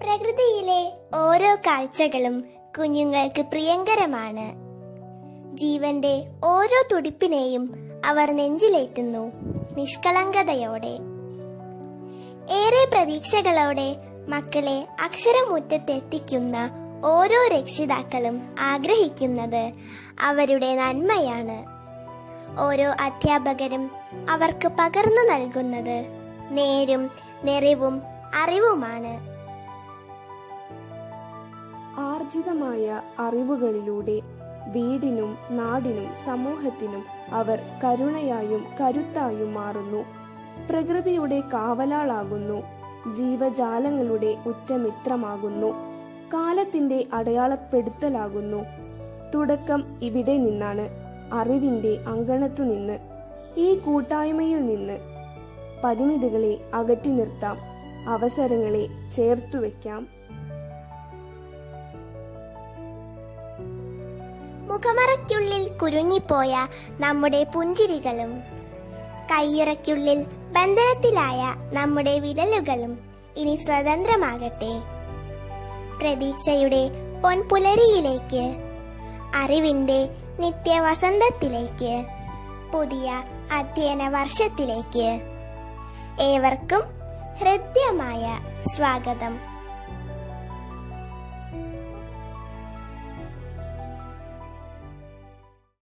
പ്രകൃതിയിലെ ഓരോ കാഴ്ചകളും കുഞ്ഞുങ്ങൾക്ക് പ്രിയങ്കരമാണ് ജീവന്റെ ഓരോ തുടിപ്പിനെയും അവർ നെഞ്ചിലേറ്റുന്നു നിഷ്കളങ്കതയോടെ ഏറെ പ്രതീക്ഷകളോടെ മക്കളെ അക്ഷരമുറ്റത്തെത്തിക്കുന്ന ഓരോ രക്ഷിതാക്കളും ആഗ്രഹിക്കുന്നത് അവരുടെ നന്മയാണ് ഓരോ അധ്യാപകരും അവർക്ക് പകർന്നു നൽകുന്നത് നേരും നിറവും അറിവുമാണ് ആർജിതമായ അറിവുകളിലൂടെ വീടിനും നാടിനും സമൂഹത്തിനും അവർ കരുണയായും കരുത്തായും മാറുന്നു പ്രകൃതിയുടെ കാവലാളാകുന്നു ജീവജാലങ്ങളുടെ ഉറ്റമിത്രമാകുന്നു കാലത്തിന്റെ അടയാളപ്പെടുത്തലാകുന്നു തുടക്കം ഇവിടെ നിന്നാണ് അറിവിന്റെ അങ്കണത്തു നിന്ന് ഈ കൂട്ടായ്മയിൽ നിന്ന് പരിമിതികളെ അകറ്റി നിർത്താം അവസരങ്ങളെ ചേർത്തു വയ്ക്കാം മുഖമറയ്ക്കുള്ളിൽ കുരുങ്ങിപ്പോയ നമ്മുടെ പുഞ്ചിരികളും കയ്യുറയ്ക്കുള്ളിൽ ബന്ധനത്തിലായ നമ്മുടെ വിരലുകളും ഇനി സ്വതന്ത്രമാകട്ടെ പ്രതീക്ഷയുടെ പൊൻപുലരിയിലേക്ക് അറിവിന്റെ നിത്യവസന്തത്തിലേക്ക് പുതിയ അധ്യയന വർഷത്തിലേക്ക് ഏവർക്കും ഹൃദ്യമായ സ്വാഗതം